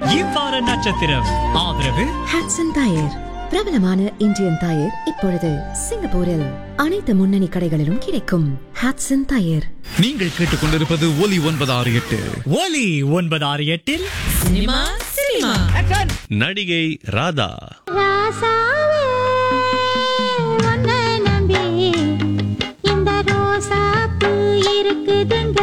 இவ்வார நட்சத்திரம் ஆதரவு ஹாட்சன் டயர் பிரபலமான இந்தியன் டயர் இப்பொழுது சிங்கப்பூரில் அனைத்து முன்னணி கடைகளிலும் கிடைக்கும் ஹாட்சன் டயர் நீங்கள் கேட்டுக்கொண்டிருப்பது ஒலி ஒன்பது ஆறு எட்டு ஒலி ஒன்பது ஆறு எட்டில் சினிமா சினிமா நடிகை ராதா ராசாவே உன்னை நம்பி இந்த ரோசாப்பூ இருக்குதுங்க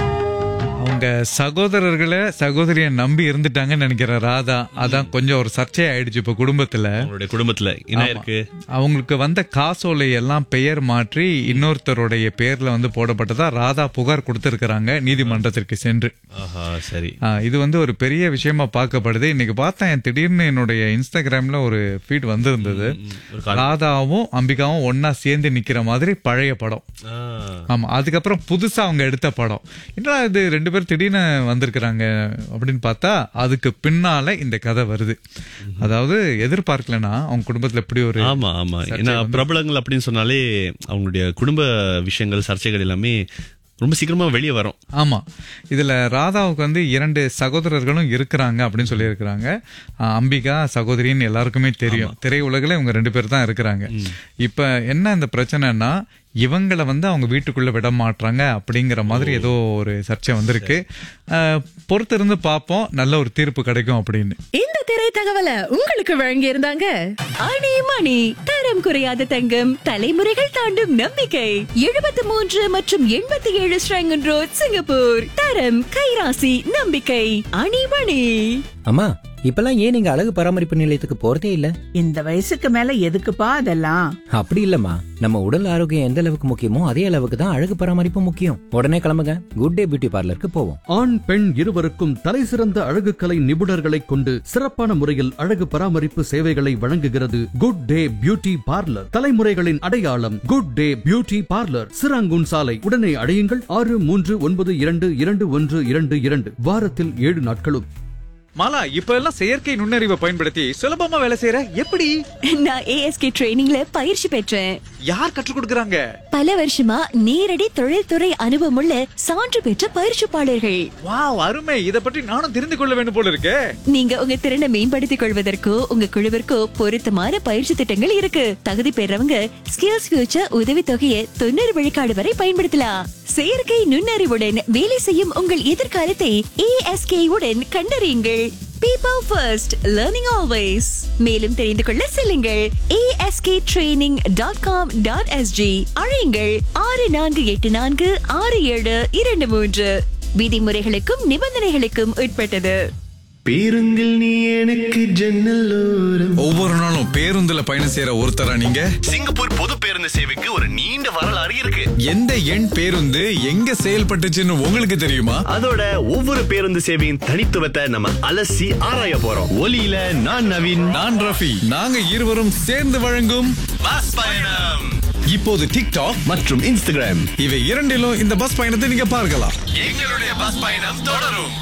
அவங்க சகோதரர்களை சகோதரிய நம்பி இருந்துட்டாங்கன்னு நினைக்கிறேன் ராதா அதான் கொஞ்சம் ஒரு சர்ச்சை ஆயிடுச்சு இப்ப குடும்பத்துல அவங்களுடைய குடும்பத்துல என்ன ஆமா. இருக்கு அவங்களுக்கு வந்த காசோலை எல்லாம் பெயர் மாற்றி இன்னொருத்தருடைய பேர்ல வந்து போடப்பட்டதா ராதா புகார் கொடுத்திருக்கிறாங்க நீதிமன்றத்திற்கு சென்று ஆஹா சரி ஆ, இது வந்து ஒரு பெரிய விஷயமா பார்க்கப்படுது இன்னைக்கு பார்த்தேன் என் திடீர்னு என்னுடைய இன்ஸ்டாகிராம்ல ஒரு ஃபீட் வந்திருந்தது ஒரு கால்- ராதாவும் அம்பிகாவும் ஒன்னா சேர்ந்து நிக்கிற மாதிரி பழைய படம் ஆ, ஆமா அதுக்கப்புறம் புதுசா அவங்க எடுத்த படம் என்னடா இது ரெண்டு பேரும் திடீர்னு வந்திருக்கிறாங்க அப்படின்னு பார்த்தா அதுக்கு பின்னால இந்த கதை வருது அதாவது எதிர்பார்க்கலனா அவங்க குடும்பத்துல இப்படி ஒரு ஆமா ஆமா சர்ச்சை ஏன்னா வந்து- பிரபலங்கள் அப்படின்னு சொன்னாலே அவங்களுடைய குடும்ப விஷயங்கள் சர்ச்சைகள் எல்லாமே ரொம்ப சீக்கிரமா வெளியே வரும் ஆமா இதுல ராதாவுக்கு வந்து இரண்டு சகோதரர்களும் இருக்கிறாங்க அப்படின்னு சொல்லி இருக்கிறாங்க அம்பிகா சகோதரின்னு எல்லாருக்குமே தெரியும் திரையுலகில் இவங்க ரெண்டு பேர் தான் இருக்கிறாங்க இப்ப என்ன இந்த பிரச்சனைனா இவங்களை வந்து அவங்க வீட்டுக்குள்ள விட மாட்றாங்க அப்படிங்கிற மாதிரி ஏதோ ஒரு சர்ச்சை வந்திருக்கு அஹ், பொறுத்திருந்து பார்ப்போம் நல்ல ஒரு தீர்ப்பு கிடைக்கும் அப்படின்னு இந்த திரை தகவலை உங்களுக்கு வழங்கி இருந்தாங்க அணி மணி தரம் குறையாத தங்கம் தலைமுறைகள் தாண்டும் நம்பிக்கை எழுபத்தி மூன்று மற்றும் எண்பத்தி ஏழு ஸ்ரங்கன் ரோட் சிங்கப்பூர் தரம் கைராசி நம்பிக்கை அணி மணி அம்மா இப்பெல்லாம் ஏன் நீங்க அழகு பராமரிப்பு நிலையத்துக்கு போறதே இல்ல இந்த வயசுக்கு மேல எதுக்குப்பா அதெல்லாம் அப்படி இல்லம்மா நம்ம உடல் ஆரோக்கியம் எந்த அளவுக்கு முக்கியமோ அதே அளவுக்கு தான் அழகு பராமரிப்பு முக்கியம் உடனே கிளம்புங்க குட் டே பியூட்டி பார்லருக்கு போவோம் ஆண் பெண் இருவருக்கும் தலைசிறந்த அழகுக்கலை நிபுணர்களைக் கொண்டு சிறப்பான முறையில் அழகு பராமரிப்பு சேவைகளை வழங்குகிறது குட் டே பியூட்டி பார்லர் தலைமுறைகளின் அடையாளம் good day beauty parlour Serangoon சாலை உடனே அடையுங்கள் ஆறு மூன்று ஒன்பது இரண்டு இரண்டு ஒன்று இரண்டு இரண்டு வாரத்தில் ஏழு நாட்களும் மாலா இப்ப எல்லாம் செயற்கை நுண்ணறிவை பயன்படுத்தி சுலபமா வேலை செய்யற எப்படி நான் ஏஎஸ்கே ட்ரைனிங்ல பயிற்சி பெற்றேன் யார் கற்றுக் கொடுக்கறாங்க பல வருஷமா நேரடி தொழில்துறை அனுபவமுள்ள சான்று பெற்ற பயிற்சிப்பாளர்கள் வாவ் அருமை இத பற்றி நானும் தெரிந்து கொள்ள வேண்டும் போல இருக்கே நீங்க உங்க திறனை மேம்படுத்திக் கொள்வதற்கோ உங்க குழுவிற்கோ பொருத்தமான பயிற்சி திட்டங்கள் இருக்கு தகுதி பெறவங்க ஸ்கில்ஸ் ஃபியூச்சர் உதவித்தொகையை தொண்ணூறு விழுக்காடு வரை பயன்படுத்தலாம் செயற்கை நுண்ணறிவுடன் வேலை செய்யும் உங்கள் எதிர்காலத்தை ஏஎஸ்கே உடன் கண்டறியுங்கள் பீப்பிள் ஃபர்ஸ்ட் லேர்னிங் ஆல்வேஸ் மேலும் தெரிந்து கொள்ள செல்லுங்கள் ASK training dot com dot SG அழையுங்கள் ஆறு நான்கு எட்டு நான்கு ஆறு ஏழு இரண்டு மூன்று விதிமுறைகளுக்கும் நிபந்தனைகளுக்கும் உட்பட்டது பேருந்தில் நீ எனக்கு ஜன்னலோரம் ஒவ்வொரு நாளும் பேருந்துல பயணம் செய்யற ஒருத்தரா நீங்க சிங்கப்பூர் பொது பேருந்து சேவைக்கு ஒரு நீண்ட வரலாறு இருக்கு எந்த எண் பேருந்து எங்க செயல்பட்டுச்சுன்னு உங்களுக்கு தெரியுமா அதோட ஒவ்வொரு பேருந்து சேவையின் தனித்துவத்தை நம்ம அலசி ஆராய போறோம் ஒலியில நான் நவீன் நான் ரஃபி நாங்க இருவரும் சேர்ந்து வழங்கும் பஸ் பயணம் இப்போது டிக்டாக் மற்றும் இன்ஸ்டாகிராம் இவை இரண்டிலும் இந்த பஸ் பயணத்தை நீங்க பார்க்கலாம் எங்களுடைய பஸ் பயணம் தொடரும்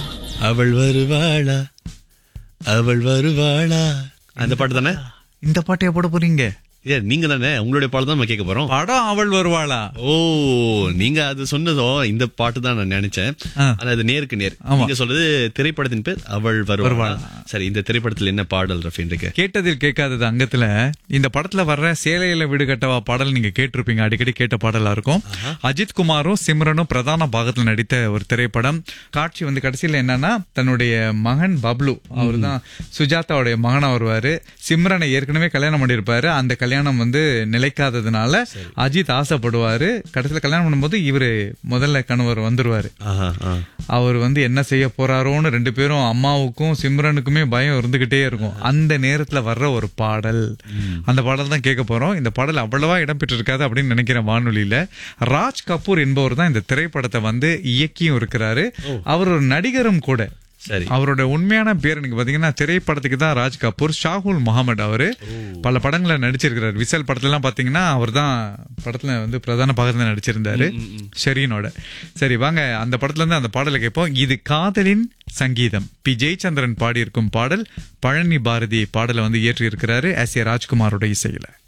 அவள் வருவாளா அவள் வருவாளா அந்த பாட்டு தானே இந்த பாட்டையா போட போறீங்க ஏ நீங்க தானே உங்களுடைய பாட்டு தான் நம்ம கேட்க போறோம் படம் அவள் வருவாளா ஓ நீங்க அது சொன்னதோ இந்த பாட்டு தான் நான் நினைச்சேன் ஆ. ஆனா அது நேருக்கு நேர் ஆமா. நீங்க சொல்றது திரைப்படத்தின் பேர் அவள் வருவாளா வருவாளா. சரி இந்த திரைப்படத்துல என்ன பாடல் ரஃபின் இருக்கு கேட்டதில் கேட்காதது அங்கத்துல இந்த படத்துல வர்ற சேலையில வீடு கட்டவா பாடல் நீங்க கேட்டிருப்பீங்க அடிக்கடி கேட்ட பாடலா இருக்கும் அஜித் குமாரும் சிம்ரனும் பிரதான பாகத்துல நடித்த ஒரு திரைப்படம் காட்சி வந்து கடைசியில என்னன்னா தன்னுடைய மகன் பப்ளு அவர் தான் சுஜாதாவுடைய மகனா வருவாரு சிம்ரனை ஏற்கனவே கல்யாணம் பண்ணியிருப்பாரு அந்த கல்யாணம் வந்து நிலைக்காததுனால அஜித் ஆசைப்படுவாரு கடைசியில கல்யாணம் பண்ணும்போது இவரு முதல்ல கணவர் வந்துருவாரு ஆஹா, ஆ. அவர் வந்து என்ன செய்ய போறாரோன்னு ரெண்டு பேரும் அம்மாவுக்கும் சிம்ரனுக்குமே பயம் இருந்துகிட்டே இருக்கும் அந்த நேரத்துல வர்ற ஒரு பாடல் அந்த பாடல் தான் கேட்க போறோம் இந்த பாடல் அவ்வளவா இடம்பெற்று இருக்காது அப்படின்னு நினைக்கிறேன் வானொலியில ராஜ் கபூர் என்பவர் தான் இந்த திரைப்படத்தை வந்து இயக்கியும் இருக்கிறாரு அவர் ஒரு நடிகரும் கூட சரி அவரோட உண்மையான பேர் நீங்க பாத்தீங்கன்னா திரைப்படத்துக்கு தான் ராஜ் கபூர் ஷாகுல் முகமது அவரு பல படங்களை நடிச்சிருக்கிறார் விசல் படத்துல எல்லாம் பாத்தீங்கன்னா அவர் தான் படத்துல வந்து பிரதான பாகத்துல நடிச்சிருந்தாரு ஷெரீனோட சரி வாங்க அந்த படத்துல இருந்து அந்த பாடலை கேட்போம் இது காதலின் சங்கீதம் பி ஜெயச்சந்திரன் பாடியிருக்கும் பாடல் பழனி பாரதி பாடலை வந்து இயற்றி இருக்கிறாரு எஸ் ஏ ராஜ்குமாரோட இசையில